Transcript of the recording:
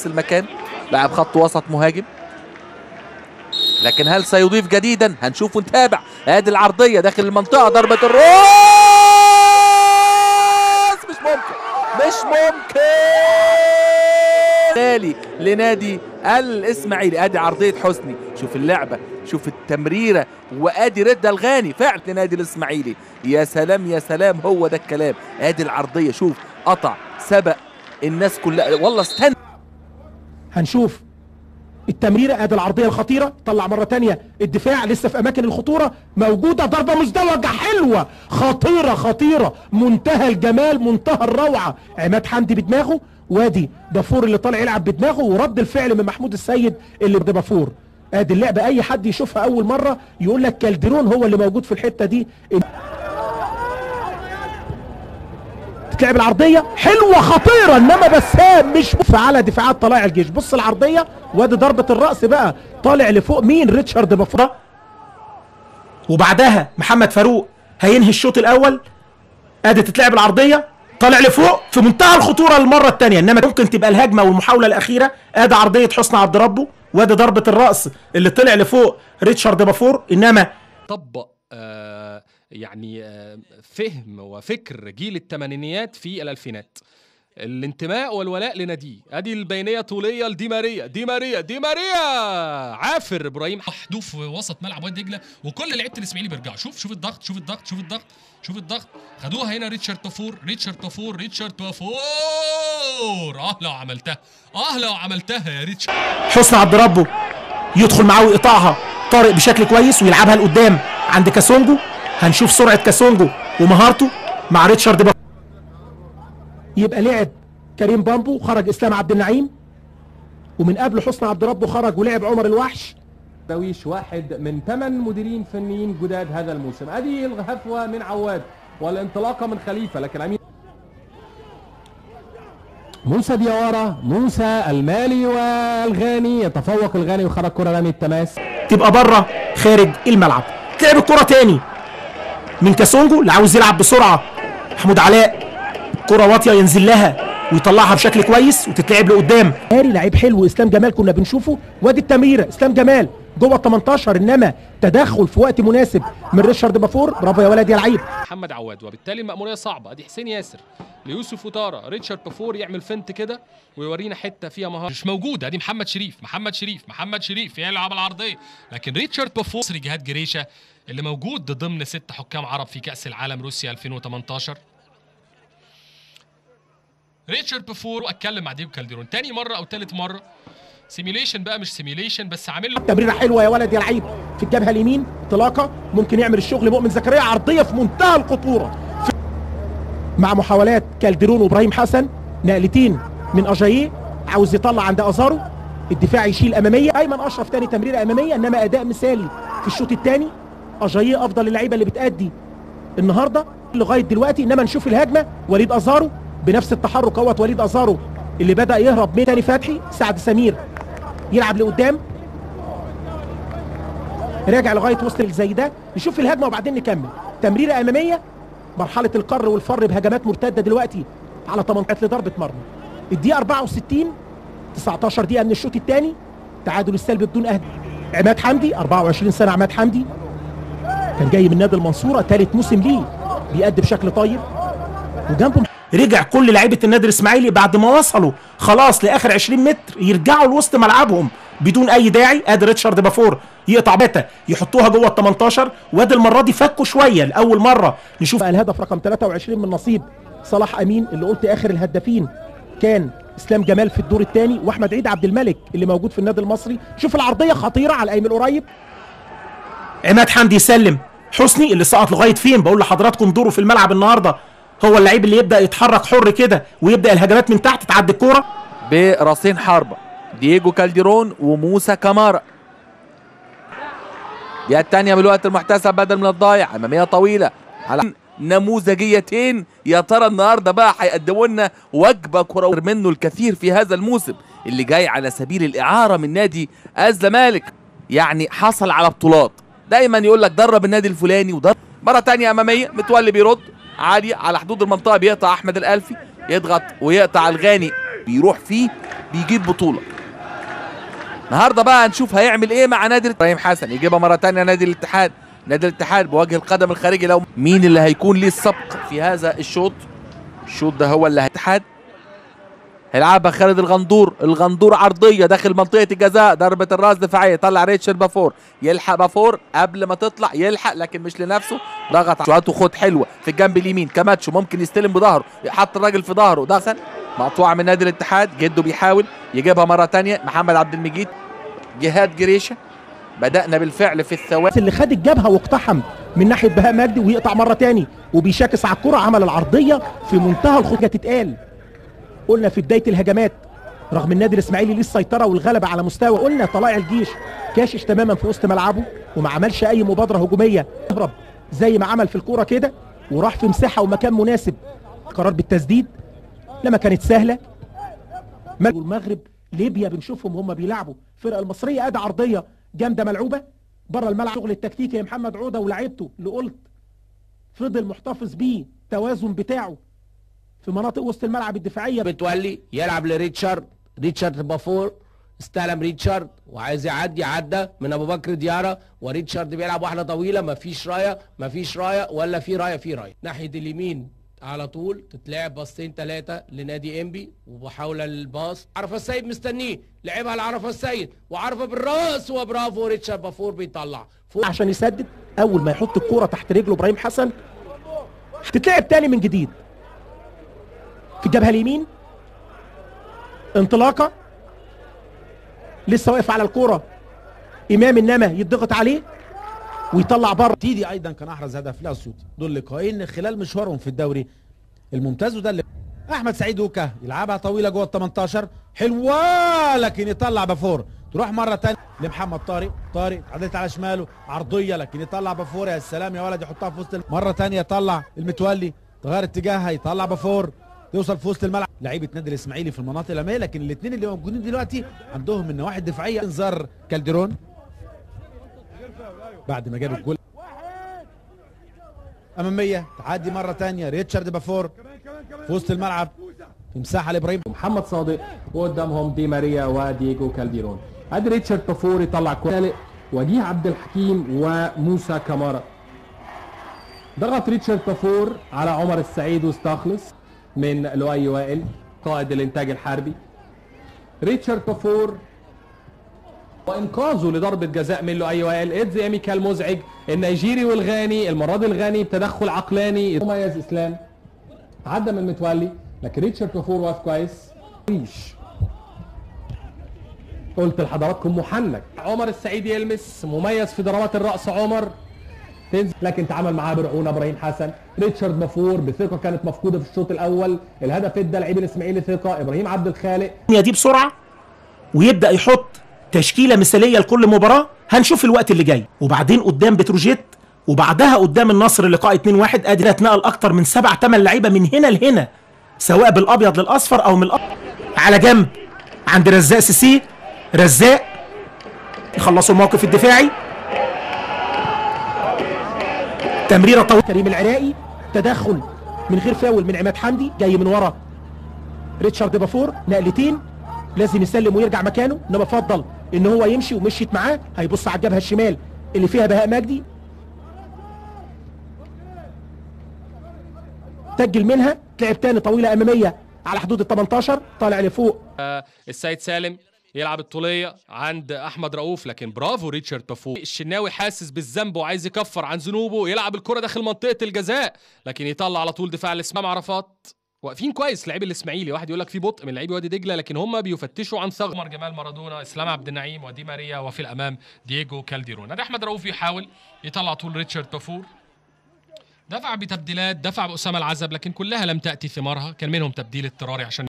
المكان لاعب خط وسط مهاجم لكن هل سيضيف جديدا هنشوف ونتابع ادي العرضيه داخل المنطقه ضربه الراس مش ممكن مش ممكن تالي لنادي الاسماعيلي ادي عرضيه حسني شوف اللعبه شوف التمريره وادي رده الغاني فعل لنادي الاسماعيلي يا سلام يا سلام هو ده الكلام ادي العرضيه شوف قطع سبق الناس كلها والله استنى هنشوف التمريرة ادي العرضية الخطيرة طلع مرة تانية الدفاع لسه في اماكن الخطورة موجودة ضربة مزدوجة حلوة خطيرة خطيرة منتهى الجمال منتهى الروعة عماد حمدي بدماغه وادي دافور اللي طالع يلعب بدماغه ورد الفعل من محمود السيد اللي بدافور ادي اللعبة اي حد يشوفها اول مرة يقول لك كالدرون هو اللي موجود في الحتة دي تتلعب العرضيه حلوه خطيره انما بسام مش على دفاعات طلائع الجيش بص العرضيه وادي ضربه الراس بقى طالع لفوق مين ريتشارد بفرا وبعدها محمد فاروق هينهي الشوط الاول ادي تتلعب العرضيه طالع لفوق في منتهى الخطوره المره الثانيه انما ممكن تبقى الهجمه والمحاوله الاخيره ادي عرضيه حسني عبد ربه وادي ضربه الراس اللي طلع لفوق ريتشارد بافور انما طبق آه يعني آه فهم وفكر جيل الثمانينيات في الالفينات الانتماء والولاء لناديه ادي البينيه طوليه لدي ماريا دي ماريا دي ماريا عافر ابراهيم محذوف في وسط ملعب وادي دجله وكل لعيبه الاسماعيلي بيرجعوا شوف شوف الضغط شوف الضغط شوف الضغط شوف الضغط خدوها هنا ريتشارد بافور ريتشارد بافور ريتشارد بافور اه لو عملتها اه لو عملتها يا ريتشارد حسني عبد ربه يدخل معاه ويقطعها طارق بشكل كويس ويلعبها لقدام عند كاسونجو هنشوف سرعه كاسونجو ومهارته مع ريتشارد بافور يبقى لعب كريم بامبو خرج اسلام عبد النعيم ومن قبل حسني عبد ربه خرج ولعب عمر الوحش دويش واحد من ثمان مديرين فنيين جداد هذا الموسم ادي الهفوه من عواد والانطلاقه من خليفه لكن امين موسى ديارة موسى المالي والغاني يتفوق الغاني وخرج كره رمي التماس تبقى بره خارج الملعب تلعب الكره تاني من كاسونجو اللي عاوز يلعب بسرعه محمود علاء كره واطيه ينزل لها ويطلعها بشكل كويس وتتلعب لقدام هاري لعيب حلو اسلام جمال كنا بنشوفه وادي التمريره اسلام جمال جوه ال 18 انما تدخل في وقت مناسب من ريتشارد بافور برافو يا ولد يا لعيب محمد عواد وبالتالي المأمورية صعبة ادي حسين ياسر ليوسف وطارة ريتشارد بافور يعمل فنت كده ويورينا حتة فيها مهارة مش موجود ادي محمد شريف محمد شريف محمد شريف يلعب العرضيه لكن ريتشارد بافور مصري جهاد جريشه اللي موجود ضمن ست حكام عرب في كاس العالم روسيا 2018 ريتشارد بافور واتكلم مع ديب كالديرون تاني مره او تالت مره سيميليشن بقى مش سيميليشن بس عامل له تمريره حلوه يا ولد يا لعيب في الجبهه اليمين انطلاقه ممكن يعمل الشغل مؤمن زكريا عرضيه في منتهى الخطوره في مع محاولات كالديرون وابراهيم حسن نقلتين من اجاييه عاوز يطلع عند ازارو الدفاع يشيل اماميه ايمن اشرف تاني تمريره اماميه انما اداء مثالي في الشوط الثاني اجاييه افضل اللعيبه اللي بتادي النهارده لغايه دلوقتي انما نشوف الهجمه وليد ازارو بنفس التحرك اهوت وليد ازارو اللي بدا يهرب من تاني فتحي سعد سمير يلعب لقدام راجع لغايه وسط زي ده نشوف الهجمه وبعدين نكمل تمريره اماميه مرحله القر والفر بهجمات مرتده دلوقتي على 18 لضربه مرمى الدقيقه 64 19 دقيقه من الشوط الثاني تعادل السلبي بدون اهداف عماد حمدي 24 سنه عماد حمدي كان جاي من نادي المنصوره ثالث موسم ليه بيأدي بشكل طيب وجنبه رجع كل لعيبه النادي الاسماعيلي بعد ما وصلوا خلاص لاخر 20 متر يرجعوا لوسط ملعبهم بدون اي داعي ادي ريتشارد بافور يقطع باتا يحطوها جوه ال 18 وادي المره دي فكوا شويه لاول مره نشوف الهدف رقم 23 من نصيب صلاح امين اللي قلت اخر الهدافين كان اسلام جمال في الدور الثاني واحمد عيد عبد الملك اللي موجود في النادي المصري شوف العرضيه خطيره على الايمن القريب عماد حمدي يسلم حسني اللي سقط لغايه فين بقول لحضراتكم دوره في الملعب النهارده هو اللعيب اللي يبدا يتحرك حر كده ويبدا الهجمات من تحت تعدي الكوره براسين حربة دييجو كالديرون وموسى كامارا دي الثانية بالوقت المحتسب بدل من الضايع أمامية طويلة على نموذجيتين يا ترى النهارده بقى هيقدموا لنا وجبة كروية منه الكثير في هذا الموسم اللي جاي على سبيل الإعارة من نادي الزمالك يعني حصل على بطولات دايما يقول لك درب النادي الفلاني ودرب مرة تانية أمامية متولي بيرد عالية على حدود المنطقة بيقطع أحمد الألفي يضغط ويقطع الغاني بيروح فيه بيجيب بطوله النهارده بقى هنشوف هيعمل ايه مع نادي ابراهيم حسن يجيبها مره تانية نادي الاتحاد نادي الاتحاد بوجه القدم الخارجي لو مين اللي هيكون ليه السبق في هذا الشوط الشوط ده هو اللي هيتحاد هيلعبها خالد الغندور الغندور عرضيه داخل منطقه الجزاء ضربه الراس دفاعيه طلع ريتشارد بافور يلحق بافور قبل ما تطلع يلحق لكن مش لنفسه ضغط شوطه خد حلوه في الجنب اليمين كماتشو ممكن يستلم بظهره يحط الراجل في ظهره ضغط مقطوعه من نادي الاتحاد جده بيحاول يجيبها مره تانية محمد عبد المجيد جهاد جريشه بدأنا بالفعل في الثواني اللي خد الجبهه واقتحم من ناحيه بهاء مجدي ويقطع مره تاني وبيشاكس على الكره عمل العرضيه في منتهى الخطوره تتقال قلنا في بدايه الهجمات رغم النادي الاسماعيلي ليه السيطره والغلبه على مستوى قلنا طلائع الجيش كاشش تماما في وسط ملعبه وما عملش اي مبادره هجوميه يهرب زي ما عمل في الكوره كده وراح في مساحه ومكان مناسب قرار بالتسديد لما كانت سهله والمغرب ليبيا بنشوفهم هم بيلعبوا الفرقه المصريه ادي عرضيه جامده ملعوبه بره الملعب شغل التكتيكي يا محمد عوده ولاعيبته اللي قلت فضل محتفظ بيه توازن بتاعه في مناطق وسط الملعب الدفاعيه متولي يلعب لريتشارد ريتشارد بافور استلم ريتشارد وعايز يعدي عدى من ابو بكر ديارة وريتشارد بيلعب واحده طويله مفيش رايه مفيش رايه ولا في رايه في رايه ناحيه اليمين على طول تتلعب باصتين ثلاثه لنادي انبي ومحاوله للباص عرفه السيد مستنيه لعبها لعرفه السيد وعرفه بالراس وبرافو ريتشارد بافور بيطلع فوق عشان يسدد اول ما يحط الكوره تحت رجله ابراهيم حسن هتتلعب تاني من جديد في الجبهه اليمين انطلاقه لسه واقف على الكوره امام انما يضغط عليه ويطلع بره تيدي ايضا كان احرز هدف لاسيوطي دول لقاءين خلال مشوارهم في الدوري الممتاز وده اللي احمد سعيد اوكا يلعبها طويله جوه ال 18 حلوه لكن يطلع بافور تروح مره ثانيه لمحمد طارق طارق عدلت على شماله عرضيه لكن يطلع بافور يا سلام يا ولد يحطها في وسط مره ثانيه يطلع المتولي تغير اتجاهها يطلع بافور توصل في وسط الملعب لعيبه نادي الاسماعيلي في المناطق الاماميه لكن الاثنين اللي موجودين دلوقتي عندهم من النواحي الدفاعيه انذار كالديرون بعد ما جاب الجول اماميه تعدي مره ثانيه ريتشارد بافور في وسط الملعب في مساحه لابراهيم محمد صادق وقدامهم دي ماريا ودييجو كالديرون ادي ريتشارد بافور يطلع كوره وديه عبد الحكيم وموسى كمارا ضغط ريتشارد بافور على عمر السعيد واستخلص من لؤي وائل قائد الانتاج الحربي ريتشارد بافور وانقاذه لضربه جزاء من لؤي وائل ادزي اميكال مزعج النيجيري والغاني المره دي الغاني بتدخل عقلاني مميز اسلام عدى من متولي لكن ريتشارد بافور واقف كويس ريش قلت لحضراتكم محنك عمر السعيد يلمس مميز في ضربات الراس عمر تنزل لكن تعامل معاه برعونه ابراهيم حسن ريتشارد بافور بثقه كانت مفقوده في الشوط الاول الهدف ادى لعيب الاسماعيلي ثقه ابراهيم عبد الخالق دي بسرعه ويبدا يحط تشكيله مثاليه لكل مباراه هنشوف الوقت اللي جاي وبعدين قدام بتروجيت وبعدها قدام النصر لقاء 2-1 ادي اتنقل اكتر من سبع ثمان لعيبه من هنا لهنا سواء بالابيض للاصفر او من الأبيض. على جنب عند رزاق سيسي رزاق يخلصوا الموقف الدفاعي تمريره طويله كريم العراقي تدخل من غير فاول من عماد حمدي جاي من ورا ريتشارد بافور نقلتين لازم يسلم ويرجع مكانه انما فضل ان هو يمشي ومشيت معاه هيبص على الجبهه الشمال اللي فيها بهاء مجدي سجل منها لعب تاني طويله اماميه على حدود ال 18 طالع لفوق السيد سالم يلعب الطوليه عند احمد رؤوف لكن برافو ريتشارد بافو الشناوي حاسس بالذنب وعايز يكفر عن ذنوبه يلعب الكره داخل منطقه الجزاء لكن يطلع على طول دفاع الاسماعيلي عرفات واقفين كويس لعيب الاسماعيلي واحد يقول لك في بطء من لعيبه وادي دجله لكن هم بيفتشوا عن ثغر عمر جمال مارادونا اسلام عبد النعيم ودي ماريا وفي الامام دييجو كالديرون ادي احمد رؤوف يحاول يطلع طول ريتشارد بافور دفع بتبديلات دفع باسامه العزب لكن كلها لم تاتي ثمارها كان منهم تبديل اضطراري عشان